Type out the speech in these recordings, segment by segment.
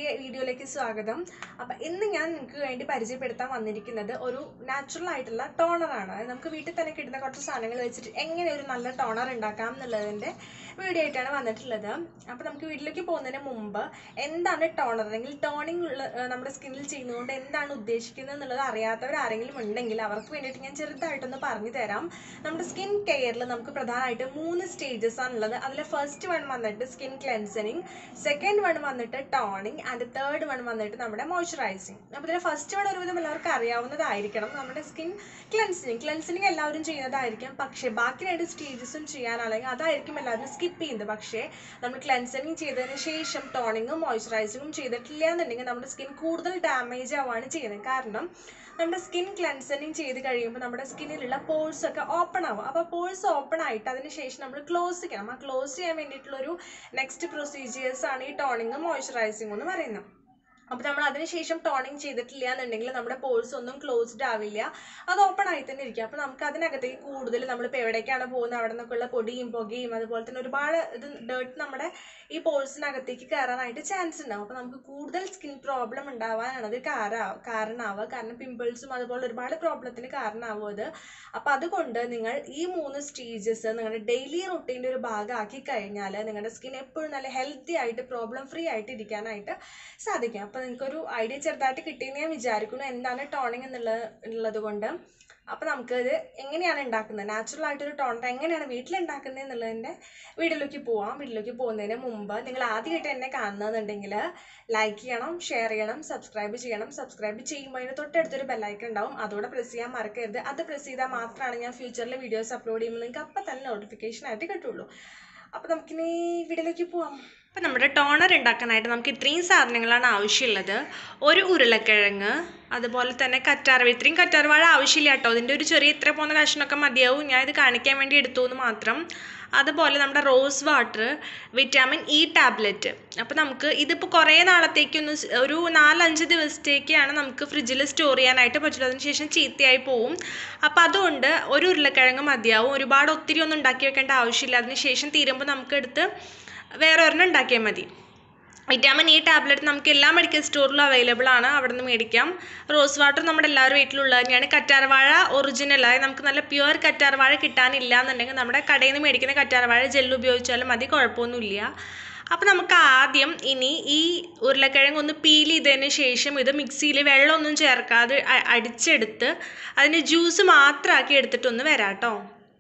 വീഡിയോയിലേക്ക് സ്വാഗതം അപ്പം ഇന്ന് ഞാൻ നിങ്ങൾക്ക് വേണ്ടി പരിചയപ്പെടുത്താൻ വന്നിരിക്കുന്നത് ഒരു നാച്ചുറൽ ആയിട്ടുള്ള ടോണറാണ് അതായത് നമുക്ക് വീട്ടിൽ തന്നെ കിട്ടുന്ന കുറച്ച് സാധനങ്ങൾ വെച്ചിട്ട് എങ്ങനെ ഒരു നല്ല ടോണർ ഉണ്ടാക്കാം എന്നുള്ളതിൻ്റെ വീഡിയോ ആയിട്ടാണ് വന്നിട്ടുള്ളത് അപ്പോൾ നമുക്ക് വീട്ടിലേക്ക് പോകുന്നതിന് മുമ്പ് എന്താണ് ടോണർ അല്ലെങ്കിൽ ടോണിങ് ഉള്ള ഏഹ് നമ്മുടെ സ്കിന്നിൽ ചെയ്യുന്നതുകൊണ്ട് എന്താണ് ഉദ്ദേശിക്കുന്നത് എന്നുള്ളത് അറിയാത്തവർ ആരെങ്കിലും ഉണ്ടെങ്കിൽ അവർക്ക് വേണ്ടിയിട്ട് ഞാൻ ചെറുതായിട്ടൊന്ന് പറഞ്ഞു തരാം നമ്മുടെ സ്കിൻ കെയറിൽ നമുക്ക് പ്രധാനമായിട്ട് മൂന്ന് സ്റ്റേജസ് ആണുള്ളത് അതിൽ ഫസ്റ്റ് വൺ വന്നിട്ട് സ്കിൻ ക്ലെൻസനിങ് സെക്കൻഡ് വൺ വന്നിട്ട് ടോണിങ് ആൻഡ് തേർഡ് വൺ വന്നിട്ട് നമ്മുടെ മോയ്സ്ചറൈസിങ് അപ്പോൾ ഇതിൽ ഫസ്റ്റ് വൺ ഒരുവിധം എല്ലാവർക്കും അറിയാവുന്നതായിരിക്കണം നമ്മുടെ സ്കിൻ ക്ലെൻസനിങ് ക്ലെൻസനിങ് എല്ലാവരും ചെയ്യുന്നതായിരിക്കും പക്ഷേ ബാക്കി രണ്ട് സ്റ്റേജസും ചെയ്യാനാണെങ്കിൽ അതായിരിക്കും എല്ലാവരും സ്കിപ്പ് ചെയ്യുന്നത് പക്ഷേ നമ്മൾ ക്ലെൻസനിങ് ചെയ്തതിന് ശേഷം ടോണിങ്ങും മോയ്സ്ചറൈസിങ്ങും ചെയ്തിട്ടില്ല എന്നുണ്ടെങ്കിൽ നമ്മുടെ സ്കിൻ കൂടുതൽ ഡാമേജ് ആവുകയാണ് ചെയ്യുന്നത് കാരണം നമ്മുടെ സ്കിൻ ക്ലെൻസനിങ് ചെയ്ത് കഴിയുമ്പോൾ നമ്മുടെ സ്കിന്നിലുള്ള പോഴ്സ് ഒക്കെ ഓപ്പൺ ആവും അപ്പോൾ പോഴ്സ് ഓപ്പൺ ആയിട്ട് അതിന് ശേഷം നമ്മൾ ക്ലോസ് ചെയ്യണം ആ ക്ലോസ് ചെയ്യാൻ വേണ്ടിയിട്ടുള്ളൊരു നെക്സ്റ്റ് പ്രൊസീജിയേഴ്സ് ആണ് ഈ ടോണിങ്ങും മോയ്സ്ചറൈസിങ്ങും എന്ന് പറയുന്നത് അപ്പോൾ നമ്മൾ അതിനുശേഷം ടോണിങ് ചെയ്തിട്ടില്ല എന്നുണ്ടെങ്കിൽ നമ്മുടെ പോഴ്സ് ഒന്നും ക്ലോസ്ഡ് ആവില്ല അത് ഓപ്പൺ ആയി തന്നെ ഇരിക്കും അപ്പോൾ നമുക്ക് അതിനകത്തേക്ക് കൂടുതൽ നമ്മളിപ്പോൾ എവിടേക്കാണ് പോകുന്നത് അവിടെ നിന്നൊക്കെയുള്ള പൊടിയും പുകയും അതുപോലെ തന്നെ ഒരുപാട് ഇത് ഡേർട്ട് നമ്മുടെ ഈ പോഴ്സിനകത്തേക്ക് കയറാനായിട്ട് ചാൻസ് ഉണ്ടാവും അപ്പോൾ നമുക്ക് കൂടുതൽ സ്കിൻ പ്രോബ്ലം ഉണ്ടാവാനാണ് അത് കാരാ കാരണമാവുക കാരണം പിമ്പിൾസും അതുപോലെ ഒരുപാട് പ്രോബ്ലത്തിന് കാരണമാവും അത് അപ്പോൾ അതുകൊണ്ട് നിങ്ങൾ ഈ മൂന്ന് സ്റ്റേജസ് നിങ്ങളുടെ ഡെയിലി റുട്ടീൻ്റെ ഒരു ഭാഗമാക്കി കഴിഞ്ഞാൽ നിങ്ങളുടെ സ്കിൻ എപ്പോഴും നല്ല ഹെൽത്തി ആയിട്ട് പ്രോബ്ലം ഫ്രീ ആയിട്ട് ഇരിക്കാനായിട്ട് സാധിക്കും അപ്പോൾ നിങ്ങൾക്കൊരു ഐഡിയ ചെറുതായിട്ട് കിട്ടിയെന്ന് ഞാൻ വിചാരിക്കുന്നു എന്താണ് ടോണിങ് എന്നുള്ളത് ഉള്ളത് കൊണ്ട് അപ്പോൾ നമുക്കത് എങ്ങനെയാണ് ഉണ്ടാക്കുന്നത് നാച്ചുറൽ ആയിട്ടൊരു ടോണർ എങ്ങനെയാണ് വീട്ടിൽ ഉണ്ടാക്കുന്നത് എന്നുള്ളതിൻ്റെ വീഡിയോയിലേക്ക് പോവാം വീഡിയോയിലേക്ക് പോകുന്നതിന് മുമ്പ് നിങ്ങൾ ആദ്യമായിട്ട് എന്നെ കാണുന്നതെന്നുണ്ടെങ്കിൽ ലൈക്ക് ചെയ്യണം ഷെയർ ചെയ്യണം സബ്സ്ക്രൈബ് ചെയ്യണം സബ്സ്ക്രൈബ് ചെയ്യുമ്പോൾ അതിന് തൊട്ടടുത്തൊരു ബെല്ലൈക്കൺ ഉണ്ടാവും അതോടെ പ്രസ് ചെയ്യാൻ മറക്കരുത് അത് പ്രസ് ചെയ്താൽ മാത്രമാണ് ഞാൻ ഫ്യൂച്ചറിൽ വീഡിയോസ് അപ്ലോഡ് ചെയ്യുമ്പോൾ നിങ്ങൾക്ക് അപ്പം തന്നെ നോട്ടിഫിക്കേഷൻ ആയിട്ട് കിട്ടുള്ളൂ അപ്പോൾ നമുക്കിനി വീഡിയോയിലേക്ക് പോവാം അപ്പം നമ്മുടെ ടോണർ ഉണ്ടാക്കാനായിട്ട് നമുക്ക് ഇത്രയും സാധനങ്ങളാണ് ആവശ്യമുള്ളത് ഒരു ഉരുളക്കിഴങ്ങ് അതുപോലെ തന്നെ കറ്റാർവാഴ ഇത്രയും കറ്റാർവാഴ ആവശ്യമില്ല കേട്ടോ അതിൻ്റെ ഒരു ചെറിയ ഇത്ര പോകുന്ന കഷ്ണമൊക്കെ മതിയാവും ഞാൻ ഇത് കാണിക്കാൻ വേണ്ടി എടുത്തു എന്ന് മാത്രം അതുപോലെ നമ്മുടെ rose water vitamin E tablet അപ്പോൾ നമുക്ക് ഇതിപ്പോൾ കുറേ നാളത്തേക്കൊന്ന് സ് ഒരു നാലഞ്ച് ദിവസത്തേക്കാണ് നമുക്ക് ഫ്രിഡ്ജിൽ സ്റ്റോർ ചെയ്യാനായിട്ട് പറ്റുള്ളൂ അതിന് ശേഷം ചീത്തയായി പോവും അപ്പോൾ അതുകൊണ്ട് ഒരു ഉരുളക്കിഴങ്ങ് മതിയാവും ഒരുപാട് ഒത്തിരി ഒന്നും ഉണ്ടാക്കി വെക്കേണ്ട ആവശ്യമില്ല അതിന് ശേഷം തീരുമ്പോൾ നമുക്ക് എടുത്ത് വേറെ ഒരെണ്ണം ഉണ്ടാക്കിയാൽ മതി വിറ്റാമിൻ ഇ ടാബ്ലറ്റ് നമുക്ക് എല്ലാ മെഡിക്കൽ സ്റ്റോറിലും അവൈലബിൾ ആണ് അവിടെ നിന്ന് മേടിക്കാം റോസ് വാട്ടർ നമ്മുടെ എല്ലാവരും വീട്ടിലുള്ള തന്നെയാണ് കറ്റാർവാഴ ഒറിജിനൽ അതായത് നമുക്ക് നല്ല പ്യുവർ കറ്റാർവാഴ കിട്ടാനില്ല എന്നുണ്ടെങ്കിൽ നമ്മുടെ കടയിൽ നിന്ന് മേടിക്കുന്ന കറ്റാർവാഴ ജെല്ല് ഉപയോഗിച്ചാലും മതി കുഴപ്പമൊന്നുമില്ല അപ്പോൾ നമുക്ക് ആദ്യം ഇനി ഈ ഉരുളക്കിഴങ്ങ് ഒന്ന് പീൽ ചെയ്തതിന് ശേഷം ഇത് മിക്സിയിൽ വെള്ളമൊന്നും ചേർക്കാതെ അ- അടിച്ചെടുത്ത് അതിന് ജ്യൂസ് മാത്രമാക്കി എടുത്തിട്ടൊന്ന് വരാം കേട്ടോ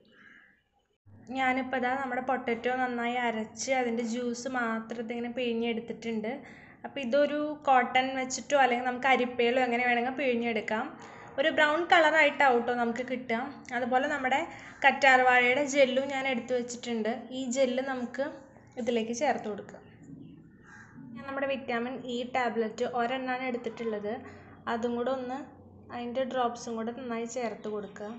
ഞാനിപ്പോൾ ഇതാ നമ്മുടെ പൊട്ടറ്റോ നന്നായി അരച്ച് അതിൻ്റെ ജ്യൂസ് മാത്രം ഇതിങ്ങനെ പിഴിഞ്ഞെടുത്തിട്ടുണ്ട് അപ്പോൾ ഇതൊരു കോട്ടൺ വെച്ചിട്ടോ അല്ലെങ്കിൽ നമുക്ക് അരിപ്പയിലോ എങ്ങനെ വേണമെങ്കിൽ പിഴിഞ്ഞെടുക്കാം ഒരു ബ്രൗൺ കളറായിട്ടാവും കേട്ടോ നമുക്ക് കിട്ടുക അതുപോലെ നമ്മുടെ കറ്റാർവാഴയുടെ ജെല്ലും ഞാൻ എടുത്തു വെച്ചിട്ടുണ്ട് ഈ ജെല്ല് നമുക്ക് ഇതിലേക്ക് ചേർത്ത് കൊടുക്കാം ഞാൻ നമ്മുടെ വിറ്റാമിൻ ഇ ടാബ്ലറ്റ് ഒരെണ്ണമാണ് എടുത്തിട്ടുള്ളത് അതും കൂടെ ഒന്ന് അതിൻ്റെ ഡ്രോപ്സും കൂടെ നന്നായി ചേർത്ത് കൊടുക്കുക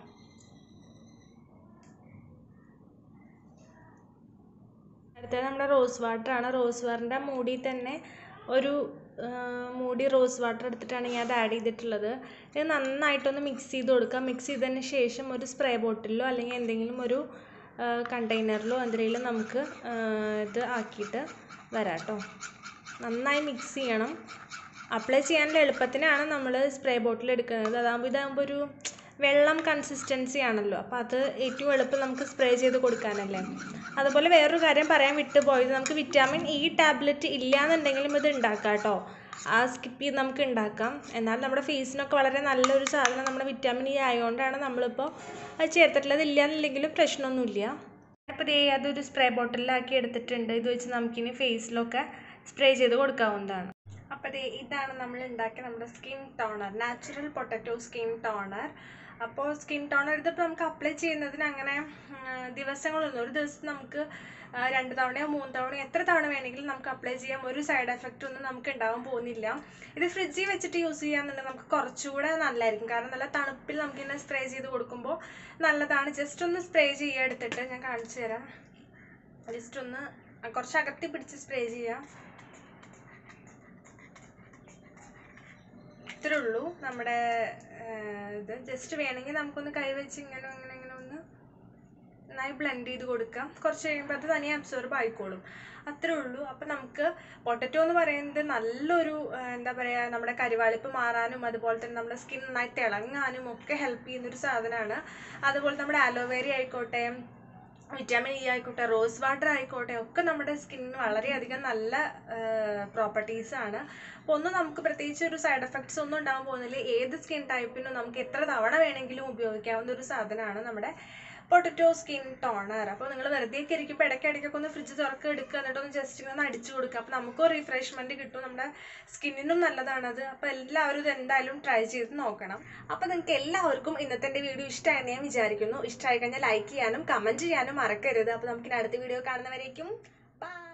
അടുത്തത് നമ്മുടെ റോസ് വാട്ടർ ആണ് റോസ് വാട്ടറിൻ്റെ മൂടി തന്നെ ഒരു ആ, മൂടി റോസ് വാട്ടർ എടുത്തിട്ടാണ് ഞാൻ അത് ആഡ് ചെയ്തിട്ടുള്ളത് ഇത് നന്നായിട്ടൊന്ന് മിക്സ് ചെയ്ത് കൊടുക്കുക മിക്സ് ചെയ്തതിന് ശേഷം ഒരു സ്പ്രേ ബോട്ടിലോ അല്ലെങ്കിൽ എന്തെങ്കിലും ഒരു കണ്ടെയ്നറിലോ എന്തെങ്കിലും നമുക്ക് ആ, ഇത് ആക്കിയിട്ട് വരാം കേട്ടോ നന്നായി മിക്സ് ചെയ്യണം അപ്ലൈ ചെയ്യാനുള്ള എളുപ്പത്തിനാണ് നമ്മൾ സ്പ്രേ ബോട്ടിൽ എടുക്കുന്നത് അതാകുമ്പോൾ ഇതാകുമ്പോൾ ഒരു വെള്ളം കൺസിസ്റ്റൻസി ആണല്ലോ അപ്പോൾ അത് ഏറ്റവും എളുപ്പം നമുക്ക് സ്പ്രേ ചെയ്ത് കൊടുക്കാനല്ലേ അതുപോലെ വേറൊരു കാര്യം പറയാൻ വിട്ടുപോയത് നമുക്ക് വിറ്റാമിൻ ഇ ടാബ്ലറ്റ് ഇല്ലയെന്നുണ്ടെങ്കിലും ഇത് ഉണ്ടാക്കാം കേട്ടോ ആ സ്കിപ്പ് ചെയ്ത് നമുക്ക് ഉണ്ടാക്കാം എന്നാൽ നമ്മുടെ ഫേസിനൊക്കെ വളരെ നല്ലൊരു സാധനം നമ്മുടെ വിറ്റാമിൻ ഇ ആയതുകൊണ്ടാണ് നമ്മളിപ്പോൾ അത് ചേർത്തിട്ടുള്ളത് ഇല്ലയെന്നുണ്ടെങ്കിലും പ്രശ്നമൊന്നുമില്ല അപ്പോൾ ദേ അതൊരു സ്പ്രേ ബോട്ടിലാക്കി എടുത്തിട്ടുണ്ട് ഇത് വെച്ച് നമുക്കിനി ഫേസിലൊക്കെ സ്പ്രേ ചെയ്ത് കൊടുക്കാവുന്നതാണ് അപ്പോൾ ദേ ഇതാണ് നമ്മൾ ഉണ്ടാക്കിയ നമ്മുടെ skin toner natural potato skin toner അപ്പോൾ സ്കിൻ ടോണർ ഇതിപ്പോൾ നമുക്ക് അപ്ലൈ ചെയ്യുന്നതിന് അങ്ങനെ ഉം, ദിവസങ്ങളൊന്നും ഒരു ദിവസം നമുക്ക് ആ, രണ്ട് തവണയോ മൂന്ന് തവണയോ എത്ര തവണ വേണമെങ്കിലും നമുക്ക് അപ്ലൈ ചെയ്യാം ഒരു സൈഡ് എഫക്റ്റ് ഒന്നും നമുക്ക് ഉണ്ടാവാൻ പോകുന്നില്ല ഇത് ഫ്രിഡ്ജിൽ വെച്ചിട്ട് യൂസ് ചെയ്യാന്നുണ്ടെങ്കിൽ നമുക്ക് കുറച്ചുകൂടെ നല്ലതായിരിക്കും കാരണം നല്ല തണുപ്പിൽ നമുക്കിങ്ങനെ സ്പ്രേ ചെയ്ത് കൊടുക്കുമ്പോൾ നല്ലതാണ് ജസ്റ്റ് ഒന്ന് സ്പ്രേ ചെയ്യുക എടുത്തിട്ട് ഞാൻ കാണിച്ചു തരാം ജസ്റ്റ് ഒന്ന് കുറച്ച് അകത്തി പിടിച്ച് സ്പ്രേ ചെയ്യാം ഇത്രേ ഉള്ളൂ നമ്മുടെ ആ, ഇത് ജസ്റ്റ് വേണമെങ്കിൽ നമുക്കൊന്ന് കൈ വെച്ച് ഇങ്ങനെ ഇങ്ങനെ ഇങ്ങനെ ഒന്ന് നന്നായി ബ്ലെൻഡ് ചെയ്ത് കൊടുക്കാം കുറച്ച് കഴിയുമ്പോൾ അത് തനിയെ അബ്സോർബ് ആയിക്കോളും അത്രേ ഉള്ളൂ അപ്പം നമുക്ക് പൊട്ടറ്റോ എന്ന് പറയുന്നത് നല്ലൊരു ആ, എന്താ പറയുക നമ്മുടെ കരിവാളിപ്പ് മാറാനും അതുപോലെ തന്നെ നമ്മുടെ സ്കിൻ നന്നായി തിളങ്ങാനും ഒക്കെ ഹെൽപ്പ് ചെയ്യുന്നൊരു സാധനമാണ് അതുപോലെ നമ്മുടെ അലോവേര ആയിക്കോട്ടെ വിറ്റാമിൻ ഇ ആയിക്കോട്ടെ റോസ് വാട്ടർ ആയിക്കോട്ടെ ഒക്കെ നമ്മുടെ സ്കിന്നിന് വളരെയധികം നല്ല പ്രോപ്പർട്ടീസ് ആണ് അപ്പോൾ ഒന്നും നമുക്ക് പ്രത്യേകിച്ച് ഒരു സൈഡ് എഫക്ട്സ് ഒന്നും ഉണ്ടാകാൻ പോകുന്നില്ല ഏത് സ്കിൻ ടൈപ്പിനും നമുക്ക് എത്ര തവണ വേണമെങ്കിലും ഉപയോഗിക്കാവുന്ന ഒരു സാധനമാണ് നമ്മുടെ പൊട്ടറ്റോ സ്കിൻ ടോണർ അപ്പോൾ നിങ്ങൾ വെറുതെ ഒക്കെ ഇരിക്കുമ്പോൾ ഇടയ്ക്ക് ഇടയ്ക്കൊക്കെ ഒന്ന് ഫ്രിഡ്ജ് തുറക്കുക എടുക്കുക എന്നിട്ട് ഒന്ന് ജസ്റ്റ് ഒന്ന് അടിച്ചു കൊടുക്കുക അപ്പോൾ നമുക്കും റിഫ്രഷ്മെൻറ്റ് കിട്ടും നമ്മുടെ സ്കിന്നിനും നല്ലതാണത് അപ്പോൾ എല്ലാവരും ഇത് എന്തായാലും ട്രൈ ചെയ്ത് നോക്കണം അപ്പോൾ നിങ്ങൾക്ക് എല്ലാവർക്കും ഇന്നത്തെ എൻ്റെ വീഡിയോ ഇഷ്ടമായെന്ന് ഞാൻ വിചാരിക്കുന്നു ഇഷ്ടമായി കഴിഞ്ഞാൽ ലൈക്ക് ചെയ്യാനും കമൻറ്റ് ചെയ്യാനും മറക്കരുത് അപ്പോൾ നമുക്കിനി അടുത്ത വീഡിയോ കാണുന്നവരേക്കും ബൈ